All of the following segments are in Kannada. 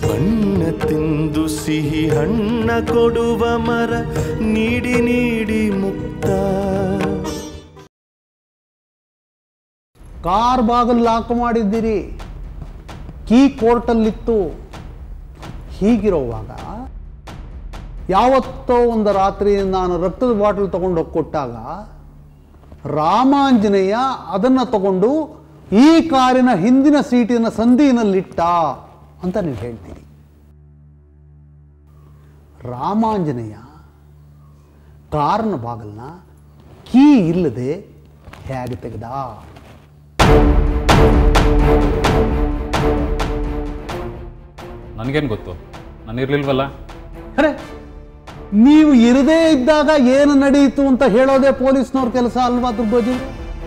ಬಣ್ಣ ತಿಂದು ಸಿಹಿ ಹಣ್ಣ ಕೊಡುವ ಮರ ನೀಡಿ ನೀಡಿ ಮುಕ್ತ ಕಾರ್ ಬಾಗಿಲು ಲಾಕ್ ಮಾಡಿದ್ದೀರಿ ಕೀ ಕೋರ್ಟಲ್ಲಿತ್ತು ಹೀಗಿರುವಾಗ ಯಾವತ್ತೋ ಒಂದು ರಾತ್ರಿ ನಾನು ರಕ್ತದ ಬಾಟಲ್ ತಗೊಂಡು ಹೋಗಿ ಕೊಟ್ಟಾಗ ರಾಮಾಂಜನೇಯ ಅದನ್ನು ತಗೊಂಡು ಈ ಕಾರಿನ ಹಿಂದಿನ ಸೀಟಿನ ಸಂದಿನಲ್ಲಿಟ್ಟ ಅಂತ ನೀವು ಹೇಳ್ತೀರಿ ರಾಮಾಂಜನೇಯ ಕಾರಿನ ಬಾಗಿಲನ್ನ ಕೀ ಇಲ್ಲದೆ ಹೇಗೆ ತೆಗೆದ ನನಗೇನು ಗೊತ್ತು ನಾನು ಇರಲಿಲ್ವಲ್ಲ ಅರೆ ನೀವು ಇರದೇ ಇದ್ದಾಗ ಏನು ನಡೆಯಿತು ಅಂತ ಹೇಳೋದೇ ಪೊಲೀಸ್ನವ್ರ ಕೆಲಸ ಅಲ್ವಾ ದುರ್ಗೋಜಿ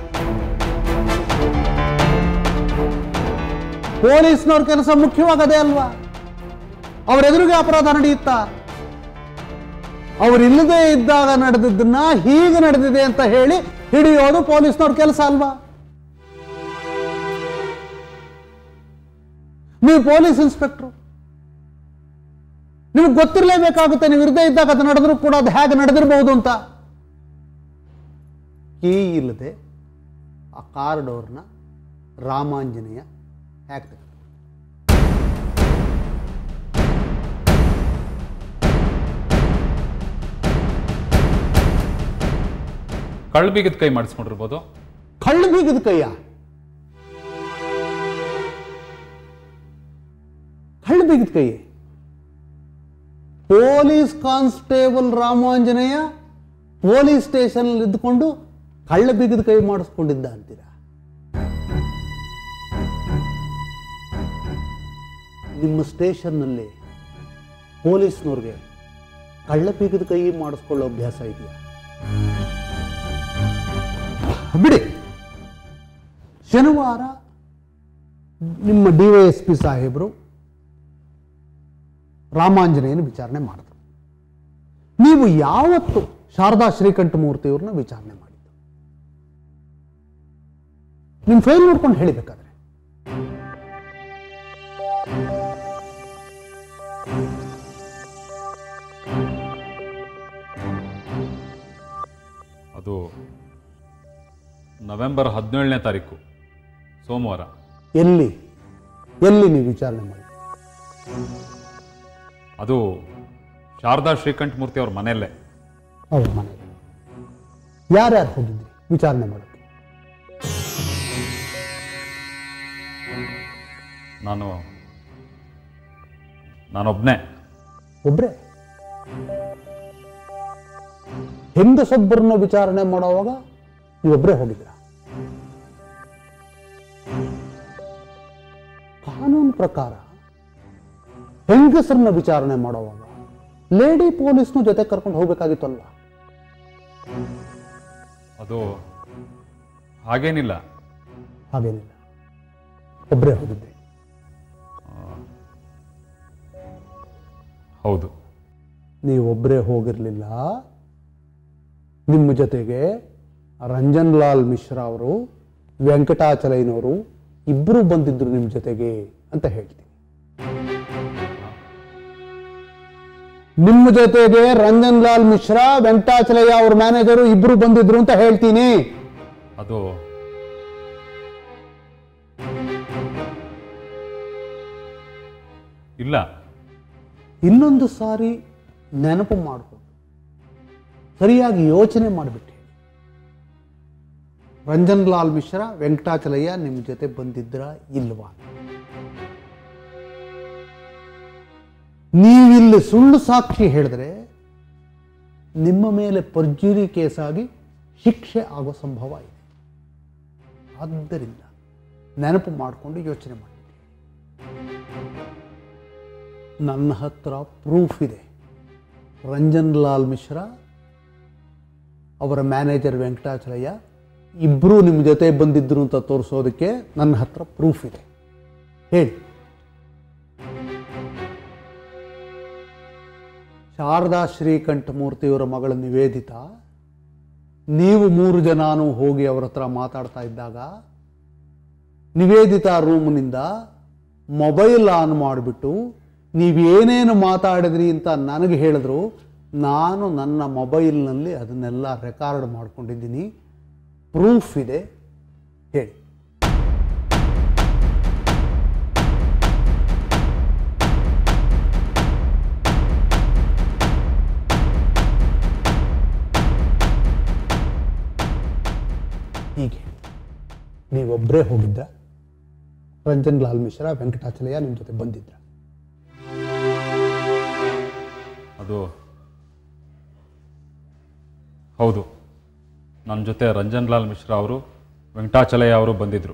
ಪೊಲೀಸ್ನವ್ರ ಕೆಲಸ ಮುಖ್ಯವಾಗದೇ ಅಲ್ವಾ ಅವ್ರ ಎದುರಿಗೆ ಅಪರಾಧ ನಡೆಯುತ್ತಾ ಅವರಿಲ್ಲದೆ ಇದ್ದಾಗ ನಡೆದಿದ್ದನ್ನ ಹೀಗೆ ನಡೆದಿದೆ ಅಂತ ಹೇಳಿ ಹಿಡಿಯೋದು ಪೊಲೀಸ್ನವ್ರ ಕೆಲಸ ಅಲ್ವಾ ನೀವು ಪೊಲೀಸ್ ಇನ್ಸ್ಪೆಕ್ಟ್ರು ನಿಮಗೆ ಗೊತ್ತಿರಲೇಬೇಕಾಗುತ್ತೆ ನೀವು ಇರದೇ ಇದ್ದಾಗ ಅದು ನಡೆದ್ರು ಕೂಡ ಅದು ಹೇಗೆ ನಡೆದಿರಬಹುದು ಅಂತ ಕೀ ಇಲ್ಲದೆ ಆ ಕಾರ್ ಡೋರ್ನ ರಾಮಾಂಜನೇಯ ಹೇಗೆ ತೆಗೆದ? ಕಳ್ಳು ಬೀಗದ ಕೈ ಮಾಡಿಸ್ಕೊಂಡಿರ್ಬೋದು ಕಳ್ಳು ಬೀಗದ ಕೈಯ ಕಳ್ಳು ಬೀಗದ ಕೈ police constable Ramanjaneya police station ಇದ್ದುಕೊಂಡು ಕಳ್ಳ ಬೀಗದ ಕೈ ಮಾಡಿಸ್ಕೊಂಡಿದ್ದ ಅಂತೀರಾ ನಿಮ್ಮ ಸ್ಟೇಷನ್ನಲ್ಲಿ ಪೊಲೀಸ್ನವ್ರಿಗೆ ಕಳ್ಳ ಬೀಗದ ಕೈ ಮಾಡಿಸ್ಕೊಳ್ಳೋ ಅಭ್ಯಾಸ ಇದೆಯಾ ಬಿಡಿ ಶನಿವಾರ ನಿಮ್ಮ ಡಿ ವೈ ಎಸ್ ಪಿ ಸಾಹೇಬರು ರಾಮಾಂಜನೇಯನ ವಿಚಾರಣೆ ಮಾಡಿದ್ರು ನೀವು ಯಾವತ್ತು ಶಾರದಾ ಶ್ರೀಕಂಠಮೂರ್ತಿಯವ್ರನ್ನ ವಿಚಾರಣೆ ಮಾಡಿದ್ದು ನಿಮ್ಮ ಫೈಲ್ ನೋಡ್ಕೊಂಡು ಹೇಳಿಬೇಕಾದ್ರೆ ಅದು ನವೆಂಬರ್ ಹದಿನೇಳನೇ ತಾರೀಕು ಸೋಮವಾರ ಎಲ್ಲಿ ಎಲ್ಲಿ ನೀವು ವಿಚಾರಣೆ ಮಾಡಿ ಅದು ಶಾರದಾ ಶ್ರೀಕಂಠ ಮೂರ್ತಿ ಅವ್ರ ಮನೆಯಲ್ಲೇ ಅವ್ರ ಮನೆಗೆ ಯಾರ್ಯಾರು ಹೋಗಿದ್ರಿ ವಿಚಾರಣೆ ಮಾಡೋಕ್ಕೆ ನಾನು ನಾನೊಬ್ಬನೇ ಒಬ್ರೆ ಹೆಂಗಸೊಬ್ಬರನ್ನ ವಿಚಾರಣೆ ಮಾಡುವಾಗ ನೀವೊಬ್ಬರೇ ಹೋಗಿದ್ರ ಕಾನೂನು ಪ್ರಕಾರ ಹೆಂಗಸರನ್ನ ವಿಚಾರಣೆ ಮಾಡುವಾಗ ಲೇಡಿ ಪೊಲೀಸ್ನ ಜೊತೆ ಕರ್ಕೊಂಡು ಹೋಗ್ಬೇಕಾಗಿತ್ತಲ್ಲ ಅದು ಹಾಗೇನಿಲ್ಲ ಹಾಗೇನಿಲ್ಲ ಒಬ್ಬರೇ ಹೋಗಿದ್ದೆ ಹೌದು ನೀವೊಬ್ಬರೇ ಹೋಗಿರಲಿಲ್ಲ ನಿಮ್ಮ ಜೊತೆಗೆ ರಂಜನ್ ಲಾಲ್ ಮಿಶ್ರಾ ಅವರು ವೆಂಕಟಾಚಲಯ್ಯನವರು ಇಬ್ಬರು ಬಂದಿದ್ರು ನಿಮ್ಮ ಜೊತೆಗೆ ಅಂತ ಹೇಳ್ತೀನಿ ನಿಮ್ಮ ಜೊತೆಗೆ ರಂಜನ್ ಲಾಲ್ ಮಿಶ್ರಾ ವೆಂಕಟಾಚಲಯ್ಯ ಅವ್ರ ಮ್ಯಾನೇಜರು ಇಬ್ಬರು ಬಂದಿದ್ರು ಅಂತ ಹೇಳ್ತೀನಿ ಅದು ಇಲ್ಲ ಇನ್ನೊಂದು ಸಾರಿ ನೆನಪು ಮಾಡಿಕೊಂಡು ಸರಿಯಾಗಿ ಯೋಚನೆ ಮಾಡಿಬಿಟ್ಟು ಹೇಳಿ ರಂಜನ್ ಲಾಲ್ ಮಿಶ್ರಾ ವೆಂಕಟಾಚಲಯ್ಯ ನಿಮ್ಮ ಜೊತೆ ಬಂದಿದ್ರ ಇಲ್ವಾ ನೀವಿಲ್ಲಿ ಸುಳ್ಳು ಸಾಕ್ಷಿ ಹೇಳಿದ್ರೆ ನಿಮ್ಮ ಮೇಲೆ ಪರ್ಜುರಿ ಕೇಸಾಗಿ ಶಿಕ್ಷೆ ಆಗೋ ಸಂಭವ ಇದೆ ಆದ್ದರಿಂದ ನೆನಪು ಮಾಡಿಕೊಂಡು ಯೋಚನೆ ಮಾಡಿ ನನ್ನ ಹತ್ರ ಪ್ರೂಫ್ ಇದೆ ರಂಜನ್ ಲಾಲ್ ಮಿಶ್ರಾ ಅವರ ಮ್ಯಾನೇಜರ್ ವೆಂಕಟಾಚಲಯ್ಯ ಇಬ್ಬರೂ ನಿಮ್ಮ ಜೊತೆ ಬಂದಿದ್ರು ಅಂತ ತೋರಿಸೋದಕ್ಕೆ ನನ್ನ ಹತ್ರ ಪ್ರೂಫ್ ಇದೆ ಹೇಳಿ ಶಾರದಾ ಶ್ರೀಕಂಠಮೂರ್ತಿಯವರ ಮಗಳ ನಿವೇದಿತಾ ನೀವು ಮೂರು ಜನನೂ ಹೋಗಿ ಅವರ ಹತ್ರ ಮಾತಾಡ್ತಾ ಇದ್ದಾಗ ನಿವೇದಿತಾ ರೂಮ್ನಿಂದ ಮೊಬೈಲ್ ಆನ್ ಮಾಡಿಬಿಟ್ಟು ನೀವೇನೇನು ಮಾತಾಡಿದ್ರಿ ಅಂತ ನನಗೆ ಹೇಳಿದ್ರು ನಾನು ನನ್ನ ಮೊಬೈಲ್ನಲ್ಲಿ ಅದನ್ನೆಲ್ಲ ರೆಕಾರ್ಡ್ ಮಾಡ್ಕೊಂಡಿದ್ದೀನಿ ಪ್ರೂಫ್ ಇದೆ ಹೇಳಿ ಹೀಗೆ ನೀವೊಬ್ಬರೇ ಹೋಗಿದ್ದ ರಂಜನ್ ಲಾಲ್ ಮಿಶ್ರಾ ವೆಂಕಟಾಚಲಯ್ಯ ನಿಮ್ಮ ಜೊತೆ ಬಂದಿದ್ರ ಅದು ಹೌದು ನನ್ನ ಜೊತೆ ರಂಜನ್ ಲಾಲ್ ಮಿಶ್ರಾ ಅವರು ವೆಂಕಟಾಚಲಯ್ಯ ಅವರು ಬಂದಿದ್ದರು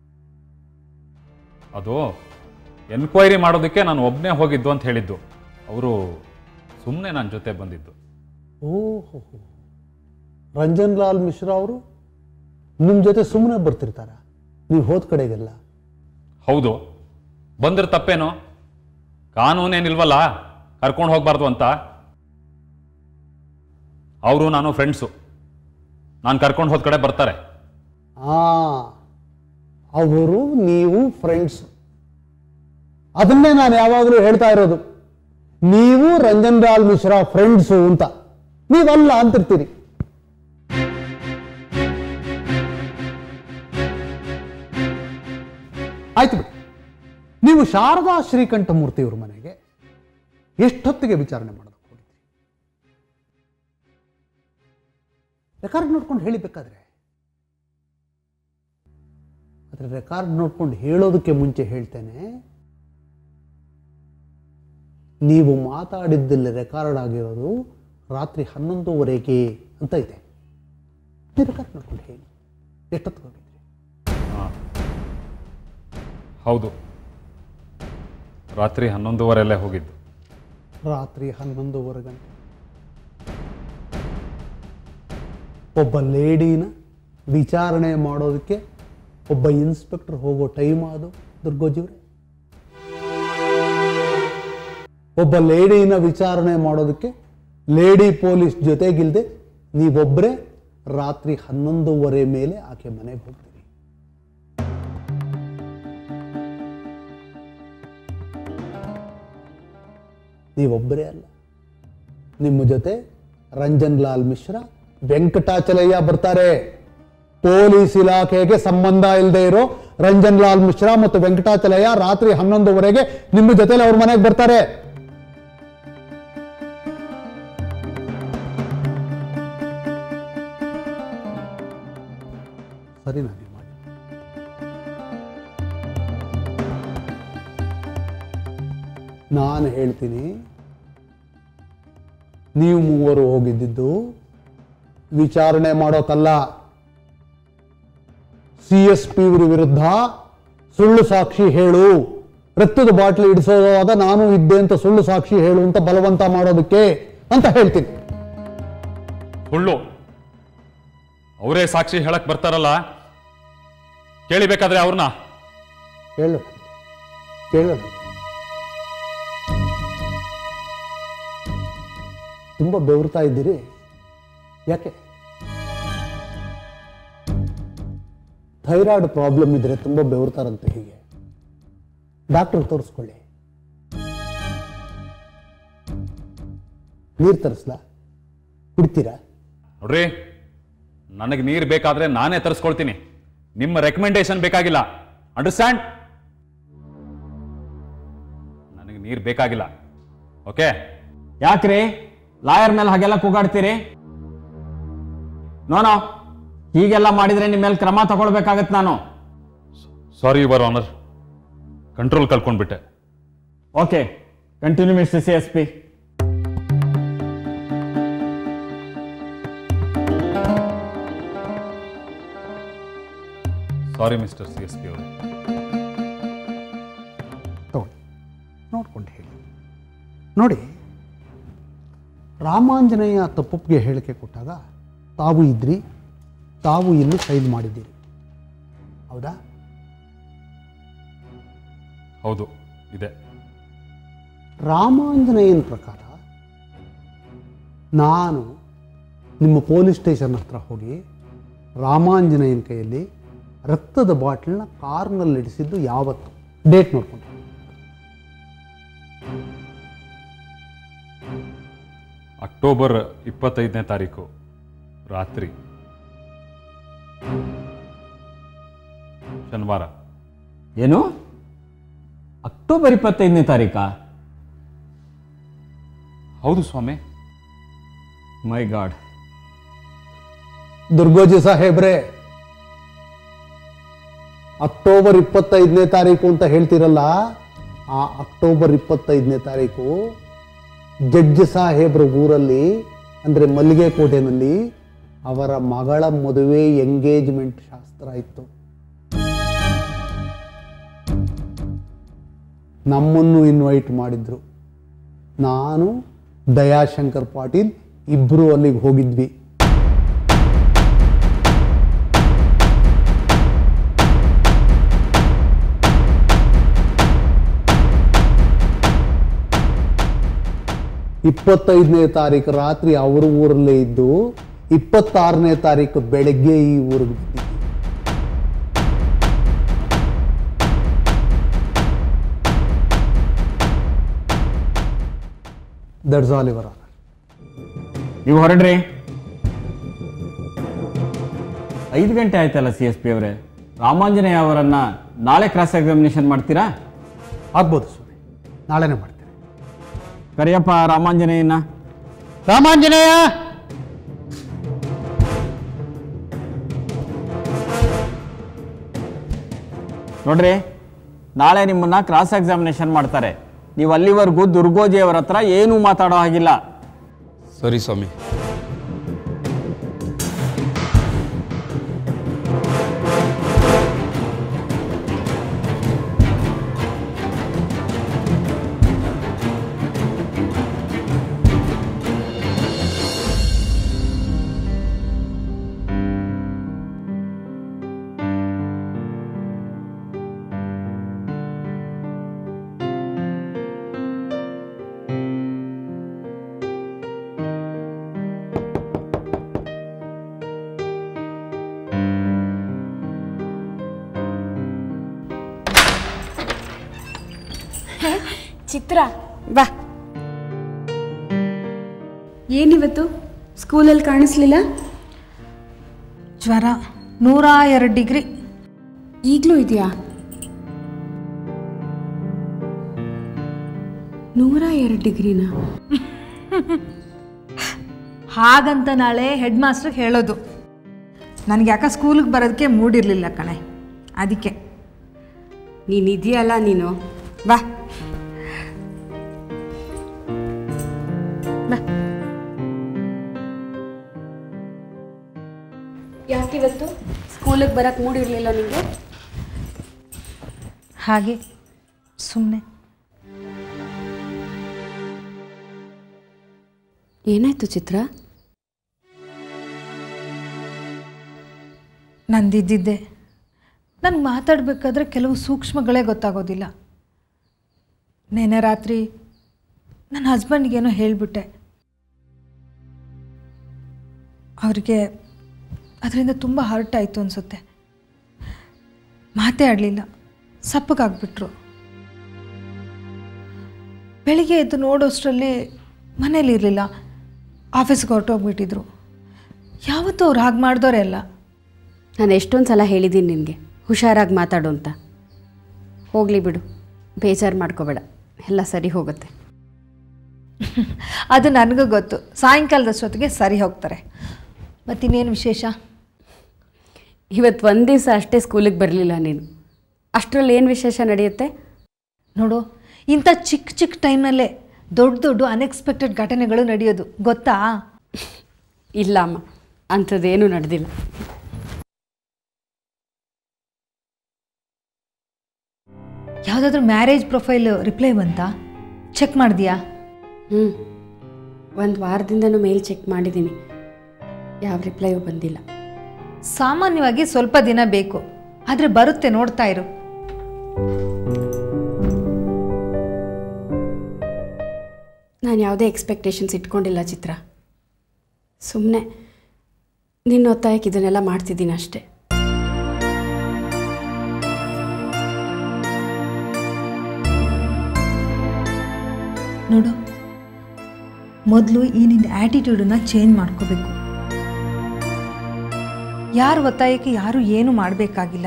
ಅದು ಎನ್ಕ್ವೈರಿ ಮಾಡೋದಕ್ಕೆ ನಾನು ಒಬ್ಬನೇ ಹೋಗಿದ್ದು ಅಂತ ಹೇಳಿದ್ದು ಅವರು ಸುಮ್ಮನೆ ನನ್ನ ಜೊತೆ ಬಂದಿದ್ದು ಓಹೋ ರಂಜನ್ ಲಾಲ್ ಮಿಶ್ರಾ ಅವರು ನಿಮ್ಮ ಜೊತೆ ಸುಮ್ಮನೆ ಬರ್ತಿರ್ತಾರ ನೀವು ಹೋದ ಕಡೆಗೆಲ್ಲ ಹೌದು ಬಂದ್ರೆ ತಪ್ಪೇನು ಕಾನೂನೇನಿಲ್ವಲ್ಲ ಕರ್ಕೊಂಡು ಹೋಗ್ಬಾರ್ದು ಅಂತ ಅವರು ನಾನು ಫ್ರೆಂಡ್ಸು ನಾನು ಕರ್ಕೊಂಡು ಹೋದ ಕಡೆ ಬರ್ತಾರೆ ಆ ಅವರು ನೀವು ಫ್ರೆಂಡ್ಸ್ ಅದನ್ನೇ ನಾನು ಯಾವಾಗಲೂ ಹೇಳ್ತಾ ಇರೋದು ನೀವು ರಂಜನ್ ಲಾಲ್ ಮಿಶ್ರಾ ಫ್ರೆಂಡ್ಸು ಅಂತ ನೀವಲ್ಲ ಅಂತಿರ್ತೀರಿ ಆಯ್ತು ಬಿಡಿ ನೀವು ಶಾರದಾ ಶ್ರೀಕಂಠಮೂರ್ತಿಯವ್ರ ಮನೆಗೆ ಎಷ್ಟೊತ್ತಿಗೆ ವಿಚಾರಣೆ ಮಾಡೋದಕ್ಕೆ ಹೋಗಿದ್ರಿ ರೆಕಾರ್ಡ್ ನೋಡ್ಕೊಂಡು ಹೇಳಿಬೇಕಾದ್ರೆ ಆದರೆ ರೆಕಾರ್ಡ್ ನೋಡ್ಕೊಂಡು ಹೇಳೋದಕ್ಕೆ ಮುಂಚೆ ಹೇಳ್ತೇನೆ ನೀವು ಮಾತಾಡಿದ್ದಲ್ಲಿ ರೆಕಾರ್ಡ್ ಆಗಿರೋದು ರಾತ್ರಿ ಹನ್ನೊಂದುವರೆಗೆ ಅಂತ ಇದೆ ನೀವು ರೆಕಾರ್ಡ್ ನೋಡ್ಕೊಂಡು ಹೇಳಿ ಎಷ್ಟೊತ್ತಿಗೆ ಹೋಗಿದ್ರಿ ಹೌದು ರಾತ್ರಿ ಹನ್ನೊಂದುವರೆಲ್ಲೇ ಹೋಗಿದ್ದು ರಾತ್ರಿ ಹನ್ನೊಂದುವರೆ ಗಂಟೆ ಒಬ್ಬ ಲೇಡಿನ ವಿಚಾರಣೆ ಮಾಡೋದಕ್ಕೆ ಒಬ್ಬ ಇನ್ಸ್ಪೆಕ್ಟರ್ ಹೋಗೋ ಟೈಮ್ ಅದು ದುರ್ಗೋಜಿವ್ರೆ ಒಬ್ಬ ಲೇಡಿನ ವಿಚಾರಣೆ ಮಾಡೋದಕ್ಕೆ ಲೇಡಿ ಪೊಲೀಸ್ ಜೊತೆಗಿಲ್ದೆ ನೀವೊಬ್ಬರೇ ರಾತ್ರಿ ಹನ್ನೊಂದುವರೆ ಮೇಲೆ ಆಕೆ ಮನೆಗೆ ಹೋಗ್ತೀರಿ ನೀವೊಬ್ಬರೇ ಅಲ್ಲ ನಿಮ್ಮ ಜೊತೆ ರಂಜನ್ ಲಾಲ್ ಮಿಶ್ರಾ ವೆಂಕಟಾಚಲಯ್ಯ ಬರ್ತಾರೆ ಪೊಲೀಸ್ ಇಲಾಖೆಗೆ ಸಂಬಂಧ ಇಲ್ಲದೆ ಇರೋ ರಂಜನ್ ಲಾಲ್ ಮಿಶ್ರಾ ಮತ್ತು ವೆಂಕಟಾಚಲಯ್ಯ ರಾತ್ರಿ ಹನ್ನೊಂದುವರೆಗೆ ನಿಮ್ಮ ಜೊತೆಲಿ ಅವ್ರ ಮನೆಗೆ ಬರ್ತಾರೆ ಸರಿ ನಾನು ಮಾಡಿ ನಾನು ಹೇಳ್ತೀನಿ ನೀವು ಮೂವರು ಹೋಗಿದ್ದಿದ್ದು ವಿಚಾರಣೆ ಮಾಡೋಕ್ಕಲ್ಲ ಸಿ ಎಸ್ ಪಿ ಇವ್ರ ವಿರುದ್ಧ ಸುಳ್ಳು ಸಾಕ್ಷಿ ಹೇಳು ರಕ್ತದ ಬಾಟ್ಲಿ ಇಡಿಸೋದಾಗ ನಾನು ಇದ್ದೆ ಅಂತ ಸುಳ್ಳು ಸಾಕ್ಷಿ ಹೇಳು ಅಂತ ಬಲವಂತ ಮಾಡೋದಕ್ಕೆ ಅಂತ ಹೇಳ್ತೀನಿ ಸುಳ್ಳು ಅವರೇ ಸಾಕ್ಷಿ ಹೇಳಕ್ ಬರ್ತಾರಲ್ಲ ಕೇಳಿಬೇಕಾದ್ರೆ ಅವ್ರನ್ನ ಹೇಳೋಣ ಕೇಳೋಣ ತುಂಬ ಬೆವರ್ತಾ ಇದ್ದೀರಿ ಯಾಕೆ ಥೈರಾಯ್ಡ್ ಪ್ರಾಬ್ಲಮ್ ಇದ್ರೆ ತುಂಬ ಬೆವರ್ತಾರಂತೆ ಹೀಗೆ ಡಾಕ್ಟರ್ ತೋರಿಸ್ಕೊಳ್ಳಿ ನೀರು ತರಿಸ್ಲಾ ಕುಡಿತೀರಾ ನೋಡ್ರಿ ನನಗೆ ನೀರು ಬೇಕಾದ್ರೆ ನಾನೇ ತರಿಸ್ಕೊಳ್ತೀನಿ ನಿಮ್ಮ ರೆಕಮೆಂಡೇಶನ್ ಬೇಕಾಗಿಲ್ಲ ಅಂಡರ್ಸ್ಟ್ಯಾಂಡ್ ನನಗೆ ನೀರು ಬೇಕಾಗಿಲ್ಲ ಓಕೆ ಯಾಕ್ರಿ ಲಾಯರ್ ಮೇಲೆ ಹಾಗೆಲ್ಲ ಕೂಗಾಡ್ತೀರಿ ನೋನೋ ಹೀಗೆಲ್ಲ ಮಾಡಿದ್ರೆ ನಿಮ್ಮ ಮೇಲೆ ಕ್ರಮ ತಗೊಳ್ಬೇಕಾಗತ್ತೆ ನಾನು ಸಾರಿ ಯುವರ್ ಆನರ್ ಕಂಟ್ರೋಲ್ ಕಳ್ಕೊಂಡ್ಬಿಟ್ಟೆ okay continue mister C S P sorry mister C S P ಅವರು ತಗೊಳ್ಳಿ ನೋಡ್ಕೊಂಡು ಹೇಳಿ ನೋಡಿ ರಾಮಾಂಜನೇಯ ತಪ್ಪೊಪ್ಪಿಗೆ ಹೇಳಿಕೆ ಕೊಟ್ಟಾಗ ತಾವು ಇದ್ರಿ ತಾವು ಇಲ್ಲಿ ಸೈನ್ ಮಾಡಿದ್ದೀರಿ ಹೌದಾ ಹೌದು ಇದೆ ರಾಮಾಂಜನೇಯನ ಪ್ರಕಾರ ನಾನು ನಿಮ್ಮ ಪೊಲೀಸ್ ಸ್ಟೇಷನ್ ಹತ್ರ ಹೋಗಿ ರಾಮಾಂಜನೇಯನ ಕೈಯಲ್ಲಿ ರಕ್ತದ ಬಾಟ್ಲನ್ನ ಕಾರ್ನಲ್ಲಿ ಇಡಿಸಿದ್ದು ಯಾವತ್ತು ಡೇಟ್ ನೋಡ್ಕೊಂಡು ಅಕ್ಟೋಬರ್ ಇಪ್ಪತ್ತೈದನೇ ತಾರೀಕು ರಾತ್ರಿ ಶನಿವಾರ ಏನು ಅಕ್ಟೋಬರ್ ಇಪ್ಪತ್ತೈದನೇ ತಾರೀಕಾ ಹೌದು ಸ್ವಾಮಿ ಮೈ ಗಾಡ್ ದುರ್ಗೋಜಿ ಸಾಹೇಬ್ರೆ ಅಕ್ಟೋಬರ್ ಇಪ್ಪತ್ತೈದನೇ ತಾರೀಕು ಅಂತ ಹೇಳ್ತಿರಲ್ಲ ಆ ಅಕ್ಟೋಬರ್ ಇಪ್ಪತ್ತೈದನೇ ತಾರೀಕು ಜಡ್ಜ್ ಸಾಹೇಬ್ರ ಊರಲ್ಲಿ ಅಂದರೆ ಮಲ್ಲಿಗೆ ಕೋಟೆನಲ್ಲಿ ಅವರ ಮಗಳ ಮದುವೆ ಎಂಗೇಜ್ಮೆಂಟ್ ಶಾಸ್ತ್ರ ಇತ್ತು ನಮ್ಮನ್ನು ಇನ್ವೈಟ್ ಮಾಡಿದ್ರು ನಾನು ದಯಾಶಂಕರ್ ಪಾಟೀಲ್ ಇಬ್ಬರು ಅಲ್ಲಿಗೆ ಹೋಗಿದ್ವಿ ಇಪ್ಪತ್ತೈದನೇ ತಾರೀಕು ರಾತ್ರಿ ಅವ್ರ ಊರಲ್ಲೇ ಇದ್ದು ಇಪ್ಪತ್ತಾರನೇ ತಾರೀಕು ಬೆಳಗ್ಗೆ ಈ ಊರಿಗೆ ಬಂದಿದ್ವಿ ದಟ್ಸ್ ಆಲ್ ಇವರ್ ನೀವು ಹೊರಡ್ರಿ ಐದು ಗಂಟೆ ಆಯ್ತಲ್ಲ ಸಿ ಎಸ್ ಪಿ ಅವರೇ ರಾಮಾಂಜನೇಯ ಅವರನ್ನ ನಾಳೆ ಕ್ರಾಸ್ ಎಕ್ಸಾಮಿನೇಷನ್ ಮಾಡ್ತೀರಾ ಆಗ್ಬೋದು ಸ್ವಾಮಿ ನಾಳೆನೇ ಮಾಡ್ತೇನೆ ಕರಿಯಪ್ಪ ರಾಮಾಂಜನೇಯನ ರಾಮಾಂಜನೇಯ ನೋಡ್ರಿ ನಾಳೆ ನಿಮ್ಮನ್ನ ಕ್ರಾಸ್ ಎಕ್ಸಾಮಿನೇಷನ್ ಮಾಡ್ತಾರೆ ನೀವು ಅಲ್ಲಿವರೆಗೂ ದುರ್ಗೋಜಿ ಅವರ ಹತ್ರ ಏನೂ ಮಾತಾಡೋ ಹಾಗಿಲ್ಲ ಸರಿ ಸ್ವಾಮಿ ಚಿತ್ರ ಬಾ ಏನಿವತ್ತು ಸ್ಕೂಲಲ್ಲಿ ಕಾಣಿಸ್ಲಿಲ್ಲ ಜ್ವರ ನೂರ ಎರಡು ಡಿಗ್ರಿ ಈಗಲೂ ಇದೆಯಾ ನೂರ ಎರಡು ಡಿಗ್ರಿನಾ ಹಾಗಂತ ನಾಳೆ ಹೆಡ್ ಮಾಸ್ಟ್ರಿಗೆ ಹೇಳೋದು ನನಗೆ ಯಾಕೆ ಸ್ಕೂಲಿಗೆ ಬರೋದಕ್ಕೆ ಮೂಡಿರಲಿಲ್ಲ ಕಣೆ ಅದಕ್ಕೆ ನೀನು ಇದೆಯಲ್ಲ ನೀನು ಬಾ ಬಾ ಯಾಕಿವತ್ತು ಸ್ಕೂಲಿಗೆ ಬರಕ್ಕೆ ಮೂಡಿರಲಿಲ್ಲ ನಿಮಗೆ ಹಾಗೆ ಸುಮ್ಮನೆ ಏನಾಯ್ತು ಚಿತ್ರ ನಂದಿದ್ದಿದ್ದೆ ನನಗೆ ಮಾತಾಡಬೇಕಾದ್ರೆ ಕೆಲವು ಸೂಕ್ಷ್ಮಗಳೇ ಗೊತ್ತಾಗೋದಿಲ್ಲ ನೆನ್ನೆ ರಾತ್ರಿ ನನ್ನ ಹಸ್ಬೆಂಡ್ಗೇನೋ ಹೇಳಿಬಿಟ್ಟೆ ಅವ್ರಿಗೆ ಅದರಿಂದ ತುಂಬ ಹರ್ಟ್ ಆಯಿತು ಅನಿಸುತ್ತೆ ಮಾತೇ ಆಡಲಿಲ್ಲ ಸಪ್ಪಗಾಗ್ಬಿಟ್ರು ಬೆಳಿಗ್ಗೆ ಎದ್ದು ನೋಡೋಷ್ಟರಲ್ಲಿ ಮನೇಲಿ ಇರಲಿಲ್ಲ ಆಫೀಸ್ಗೆ ಹೊರಟೋಗ್ಬಿಟ್ಟಿದ್ರು ಯಾವತ್ತೂ ಅವ್ರು ಹಾಗೆ ಮಾಡಿದವರೇ ಅಲ್ಲ ನಾನು ಎಷ್ಟೊಂದು ಸಲ ಹೇಳಿದ್ದೀನಿ ನಿನಗೆ ಹುಷಾರಾಗಿ ಮಾತಾಡು ಅಂತ ಹೋಗಲಿ ಬಿಡು ಬೇಜಾರು ಮಾಡ್ಕೋಬೇಡ ಎಲ್ಲ ಸರಿ ಹೋಗುತ್ತೆ ಅದು ನನಗೂ ಗೊತ್ತು ಸಾಯಂಕಾಲದಷ್ಟೊತ್ತಿಗೆ ಸರಿ ಹೋಗ್ತಾರೆ ಮತ್ತಿನ್ನೇನು ವಿಶೇಷ ಇವತ್ತು ಒಂದು ದಿವಸ ಅಷ್ಟೇ ಸ್ಕೂಲಿಗೆ ಬರಲಿಲ್ಲ ನೀನು ಅಷ್ಟರಲ್ಲಿ ಏನು ವಿಶೇಷ ನಡೆಯುತ್ತೆ ನೋಡು ಇಂಥ ಚಿಕ್ಕ ಚಿಕ್ಕ ಟೈಮಲ್ಲೇ ದೊಡ್ಡ ದೊಡ್ಡ ಅನ್ಎಕ್ಸ್ಪೆಕ್ಟೆಡ್ ಘಟನೆಗಳು ನಡೆಯೋದು ಗೊತ್ತಾ ಇಲ್ಲ ಅಮ್ಮ ಅಂಥದ್ದೇನೂ ನಡೆದಿಲ್ಲ ಯಾವುದಾದ್ರೂ ಮ್ಯಾರೇಜ್ ಪ್ರೊಫೈಲು ರಿಪ್ಲೈ ಬಂತಾ ಚೆಕ್ ಮಾಡಿದ್ಯಾ ಹ್ಞೂ ಒಂದು ವಾರದಿಂದನೂ ಮೇಲ್ ಚೆಕ್ ಮಾಡಿದ್ದೀನಿ ಯಾವ ರಿಪ್ಲೈಯೂ ಬಂದಿಲ್ಲ ಸಾಮಾನ್ಯವಾಗಿ ಸ್ವಲ್ಪ ದಿನ ಬೇಕು ಆದರೆ ಬರುತ್ತೆ ನೋಡ್ತಾ ಇರು ನಾನು ಯಾವುದೇ ಎಕ್ಸ್ಪೆಕ್ಟೇಷನ್ಸ್ ಇಟ್ಕೊಂಡಿಲ್ಲ ಚಿತ್ರ ಸುಮ್ಮನೆ ನಿನ್ನ ಒತ್ತಾಯಕ್ಕೆ ಇದನ್ನೆಲ್ಲ ಮಾಡ್ತಿದ್ದೀನಿ ಅಷ್ಟೇ ನೋಡು ಮೊದಲು ಈ ನಿನ್ನ ಆ್ಯಟಿಟ್ಯೂಡನ್ನ ಚೇಂಜ್ ಮಾಡ್ಕೋಬೇಕು ಯಾರ ಒತ್ತಾಯಕ್ಕೆ ಯಾರು ಏನು ಮಾಡಬೇಕಾಗಿಲ್ಲ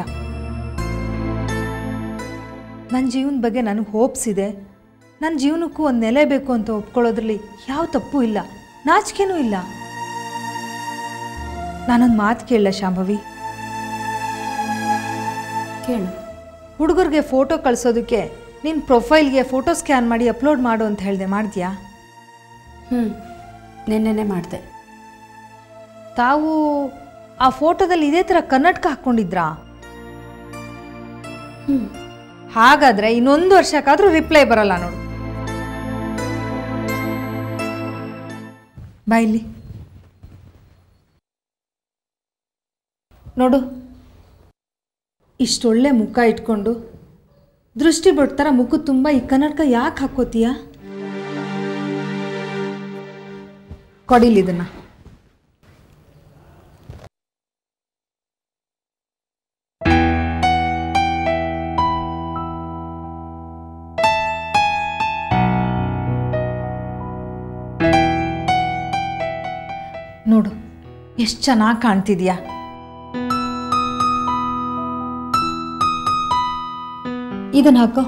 ನನ್ನ ಜೀವನದ ಬಗ್ಗೆ ನನಗೆ ಹೋಪ್ಸ್ ಇದೆ ನನ್ನ ಜೀವನಕ್ಕೂ ಒಂದು ನೆಲೆ ಬೇಕು ಅಂತ ಒಪ್ಕೊಳ್ಳೋದ್ರಲ್ಲಿ ಯಾವ ತಪ್ಪು ಇಲ್ಲ ನಾಚಿಕೆನೂ ಇಲ್ಲ ನಾನೊಂದು ಮಾತು ಕೇಳಲ್ಲ ಶಾಂಭವಿ ಕೇಳು ಹುಡುಗರಿಗೆ ಫೋಟೋ ಕಳಿಸೋದಕ್ಕೆ ನಿನ್ನ ಪ್ರೊಫೈಲ್ಗೆ ಫೋಟೋ ಸ್ಕ್ಯಾನ್ ಮಾಡಿ ಅಪ್ಲೋಡ್ ಮಾಡು ಅಂತ ಹೇಳಿದೆ ಮಾಡಿದ್ಯಾ ಹ್ಞೂ ನಿನ್ನೆನೆ ಮಾಡಿದೆ ತಾವು ಆ ಫೋಟೋದಲ್ಲಿ ಇದೇ ಥರ ಕನ್ನಡಕ ಹಾಕ್ಕೊಂಡಿದ್ರಾ ಹಾಗಾದ್ರೆ ಇನ್ನೊಂದು ವರ್ಷಕ್ಕಾದ್ರೂ ರಿಪ್ಲೈ ಬರಲ್ಲ ನೋಡು ಬಾ ಇಲ್ಲಿ ನೋಡು ಇಷ್ಟೊಳ್ಳೆ ಮುಖ ಇಟ್ಕೊಂಡು ದೃಷ್ಟಿ ಬಿಡ್ತಾರ ಮುಖ ತುಂಬ ಈ ಕನ್ನಡಕ ಯಾಕೆ ಹಾಕೋತೀಯ ಕೊಡಿಲಿ ಇದನ್ನ ನೋಡು ಎಷ್ಟು ಚೆನ್ನಾಗಿ ಕಾಣ್ತಿದ್ಯಾ ಇದನ್ನ ಹಾಕೋ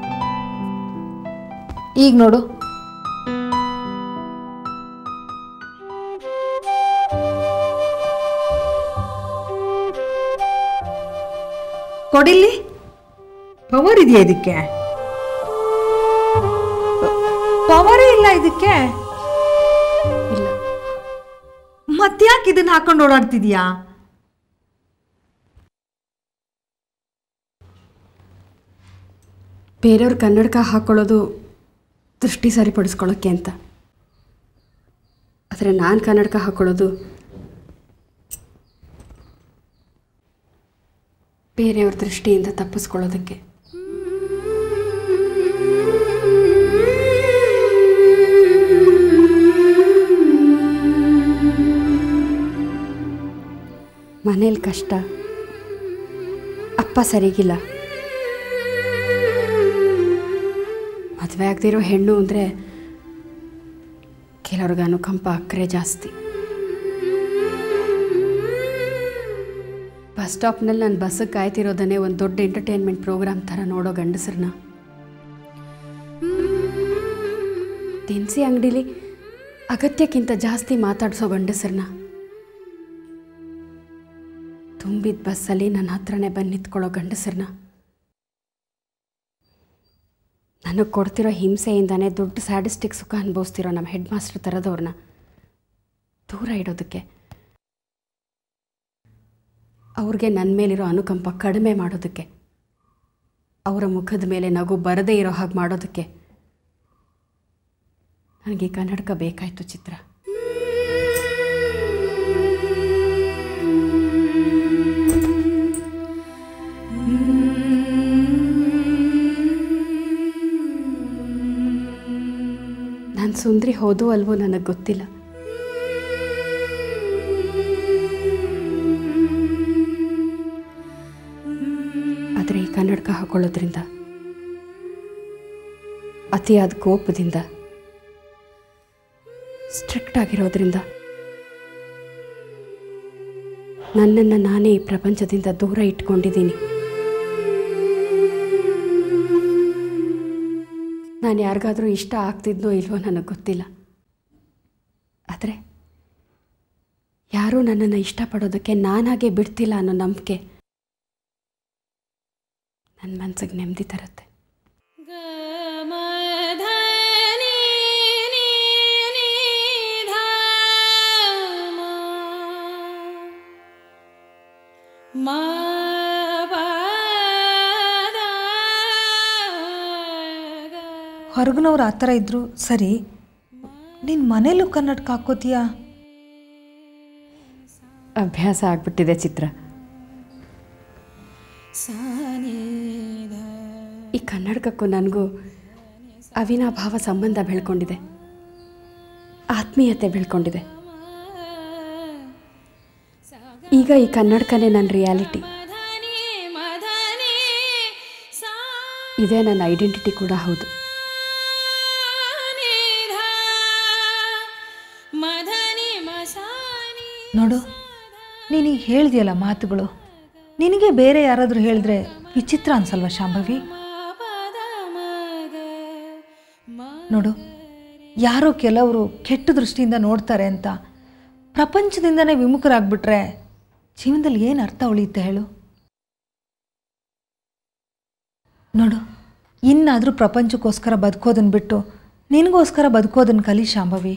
ಈಗ ನೋಡು ಕೊಡಿಲ್ಲಿ ಪವರ್ ಇದೆಯಾ ಇದಕ್ಕೆ ಪವರೇ ಇಲ್ಲ ಇದಕ್ಕೆ ಇಲ್ಲ ಮತ್ತ್ಯಾಕೆ ಇದನ್ನ ಹಾಕೊಂಡು ಓಡಾಡ್ತಿದ್ಯಾ ಬೇರೆಯವ್ರ ಕನ್ನಡಕ ಹಾಕ್ಕೊಳ್ಳೋದು ದೃಷ್ಟಿ ಸರಿಪಡಿಸ್ಕೊಳ್ಳೋಕ್ಕೆ ಅಂತ ಆದರೆ ನಾನು ಕನ್ನಡಕ ಹಾಕ್ಕೊಳ್ಳೋದು ಬೇರೆಯವ್ರ ದೃಷ್ಟಿಯಿಂದ ತಪ್ಪಿಸ್ಕೊಳ್ಳೋದಕ್ಕೆ ಮನೇಲಿ ಕಷ್ಟ ಅಪ್ಪ ಸರಿಗಿಲ್ಲ ಮದುವೆ ಆಗದಿರೋ ಹೆಣ್ಣು ಅಂದರೆ ಕೆಲವ್ರಿಗೆ ಅನುಕಂಪ ಅಕ್ಕರೆ ಜಾಸ್ತಿ ಬಸ್ ಸ್ಟಾಪ್ನಲ್ಲಿ ನಾನು ಬಸ್ಸಿಗೆ ಕಾಯ್ತಿರೋದನ್ನೇ ಒಂದು ದೊಡ್ಡ ಎಂಟರ್ಟೈನ್ಮೆಂಟ್ ಪ್ರೋಗ್ರಾಮ್ ಥರ ನೋಡೋ ಗಂಡಸರನ್ನ ದಿನಸಿ ಅಂಗಡೀಲಿ ಅಗತ್ಯಕ್ಕಿಂತ ಜಾಸ್ತಿ ಮಾತಾಡಿಸೋ ಗಂಡಸರನ್ನ ತುಂಬಿದ ಬಸ್ಸಲ್ಲಿ ನನ್ನ ಹತ್ರನೇ ಬಂದು ನಿಂತ್ಕೊಳ್ಳೋ ಗಂಡಸರನ್ನ ನನಗೆ ಕೊಡ್ತಿರೋ ಹಿಂಸೆಯಿಂದನೇ ದೊಡ್ಡ ಸ್ಯಾಡಿಸ್ಟಿಕ್ ಸುಖ ಅನುಭವಿಸ್ತಿರೋ ನಮ್ಮ ಹೆಡ್ ಮಾಸ್ಟರ್ ಥರದವ್ರನ್ನ ದೂರ ಇಡೋದಕ್ಕೆ ಅವ್ರಿಗೆ ನನ್ನ ಮೇಲಿರೋ ಅನುಕಂಪ ಕಡಿಮೆ ಮಾಡೋದಕ್ಕೆ ಅವರ ಮುಖದ ಮೇಲೆ ನಗು ಬರದೇ ಇರೋ ಹಾಗೆ ಮಾಡೋದಕ್ಕೆ ನನಗೆ ಈ ಕನ್ನಡಕ ಬೇಕಾಯಿತು ಚಿತ್ರ ನಾನು ಸುಂದ್ರಿ ಹೋದೋ ಅಲ್ವೋ ನನಗೆ ಗೊತ್ತಿಲ್ಲ ಆದರೆ ಈ ಕನ್ನಡಕ ಹಾಕೊಳ್ಳೋದ್ರಿಂದ ಅತಿಯಾದ ಕೋಪದಿಂದ ಸ್ಟ್ರಿಕ್ಟ್ ಆಗಿರೋದ್ರಿಂದ ನನ್ನನ್ನು ನಾನೇ ಈ ಪ್ರಪಂಚದಿಂದ ದೂರ ಇಟ್ಕೊಂಡಿದ್ದೀನಿ ನಾನು ಯಾರಿಗಾದರೂ ಇಷ್ಟ ಆಗ್ತಿದ್ನೋ ಇಲ್ವೋ ನನಗೆ ಗೊತ್ತಿಲ್ಲ ಆದರೆ ಯಾರೂ ನನ್ನನ್ನು ಇಷ್ಟಪಡೋದಕ್ಕೆ ನಾನಾಗೆ ಬಿಡ್ತಿಲ್ಲ ಅನ್ನೋ ನಂಬಿಕೆ ನನ್ನ ಮನಸ್ಸಿಗೆ ನೆಮ್ಮದಿ ತರುತ್ತೆ ಹೊರಗಿನವ್ರು ಆ ಥರ ಇದ್ರು ಸರಿ ನಿನ್ನ ಮನೇಲೂ ಕನ್ನಡಕ ಹಾಕೋತೀಯಾ ಅಭ್ಯಾಸ ಆಗ್ಬಿಟ್ಟಿದೆ ಚಿತ್ರ ಈ ಕನ್ನಡಕಕ್ಕೂ ನನಗೂ ಅವಿನಾಭಾವ ಸಂಬಂಧ ಬೆಳ್ಕೊಂಡಿದೆ ಆತ್ಮೀಯತೆ ಬೆಳ್ಕೊಂಡಿದೆ ಈಗ ಈ ಕನ್ನಡಕನೇ ನನ್ನ ರಿಯಾಲಿಟಿ ಇದೇ ನನ್ನ ಐಡೆಂಟಿಟಿ ಕೂಡ ಹೌದು ನೋಡು ನೀನೀಗ ಹೇಳ್ದಿಯಲ್ಲ ಮಾತುಗಳು ನಿನಗೆ ಬೇರೆ ಯಾರಾದರೂ ಹೇಳಿದ್ರೆ ವಿಚಿತ್ರ ಅನ್ಸಲ್ವಾ ಶಾಂಭವಿ ನೋಡು ಯಾರೋ ಕೆಲವರು ಕೆಟ್ಟ ದೃಷ್ಟಿಯಿಂದ ನೋಡ್ತಾರೆ ಅಂತ ಪ್ರಪಂಚದಿಂದನೇ ವಿಮುಖರಾಗ್ಬಿಟ್ರೆ ಜೀವನದಲ್ಲಿ ಏನು ಅರ್ಥ ಉಳಿಯುತ್ತೆ ಹೇಳು ನೋಡು ಇನ್ನಾದರೂ ಪ್ರಪಂಚಕ್ಕೋಸ್ಕರ ಬದುಕೋದನ್ನ ಬಿಟ್ಟು ನಿನಗೋಸ್ಕರ ಬದುಕೋದನ್ನ ಕಲಿ ಶಾಂಭವಿ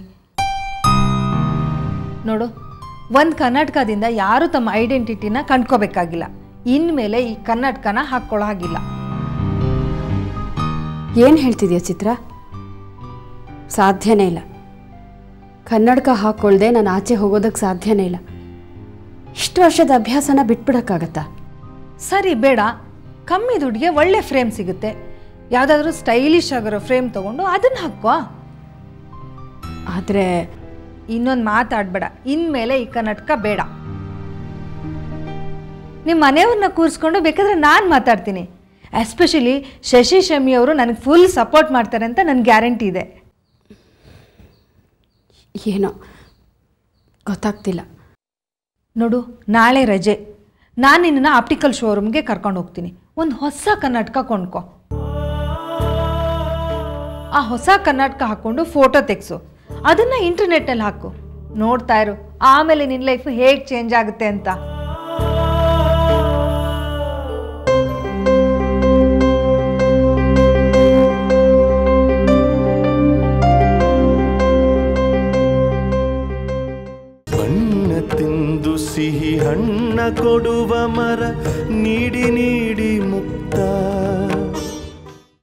ನೋಡು ಒಂದು ಕರ್ನಾಟಕದಿಂದ ಯಾರೂ ತಮ್ಮ ಐಡೆಂಟಿಟಿನ ಕಂಡ್ಕೋಬೇಕಾಗಿಲ್ಲ ಇನ್ಮೇಲೆ ಈ ಕರ್ನಾಟಕನ ಹಾಕ್ಕೊಳ್ಳೋ ಹಾಗಿಲ್ಲ ಏನು ಹೇಳ್ತಿದ್ಯಾ ಚಿತ್ರ ಸಾಧ್ಯನೇ ಇಲ್ಲ ಕನ್ನಡಕ ಹಾಕ್ಕೊಳ್ದೆ ನಾನು ಆಚೆ ಹೋಗೋದಕ್ಕೆ ಸಾಧ್ಯನೇ ಇಲ್ಲ ಇಷ್ಟು ವರ್ಷದ ಅಭ್ಯಾಸನ ಬಿಟ್ಬಿಡೋಕ್ಕಾಗತ್ತಾ ಸರಿ ಬೇಡ ಕಮ್ಮಿ ದುಡ್ಡಿಗೆ ಒಳ್ಳೆ ಫ್ರೇಮ್ ಸಿಗುತ್ತೆ ಯಾವುದಾದ್ರೂ ಸ್ಟೈಲಿಶ್ ಆಗಿರೋ ಫ್ರೇಮ್ ತೊಗೊಂಡು ಅದನ್ನು ಹಾಕೋ ಆದರೆ ಇನ್ನೊಂದು ಮಾತಾಡಬೇಡ ಇನ್ಮೇಲೆ ಈ ಕರ್ನಾಟಕ ಬೇಡ ನಿಮ್ಮ ಮನೆಯವ್ರನ್ನ ಕೂರಿಸ್ಕೊಂಡು ಬೇಕಾದ್ರೆ ನಾನು ಮಾತಾಡ್ತೀನಿ ಎಸ್ಪೆಷಲಿ ಶಶಿ ಶಮಿ ಅವರು ನನಗೆ ಫುಲ್ ಸಪೋರ್ಟ್ ಮಾಡ್ತಾರೆ ಅಂತ ನನ್ನ ಗ್ಯಾರಂಟಿ ಇದೆ ಏನೋ ಗೊತ್ತಾಗ್ತಿಲ್ಲ ನೋಡು ನಾಳೆ ರಜೆ ನಾನು ನಿನ್ನನ್ನು ಆಪ್ಟಿಕಲ್ ಶೋರೂಮ್ಗೆ ಕರ್ಕೊಂಡು ಹೋಗ್ತೀನಿ ಒಂದು ಹೊಸ ಕರ್ನಾಟಕ ಕೊಂಡ್ಕೊ ಆ ಹೊಸ ಕರ್ನಾಟಕ ಹಾಕ್ಕೊಂಡು ಫೋಟೋ ತೆಗೆಸು ಅದನ್ನು ಇಂಟರ್ನೆಟ್ಟಲ್ಲಿ ಹಾಕು ನೋಡ್ತಾ ಇರು ಆಮೇಲೆ ನಿನ್ನ ಲೈಫ್ ಹೇಗೆ ಚೇಂಜ್ ಆಗುತ್ತೆ ಅಂತ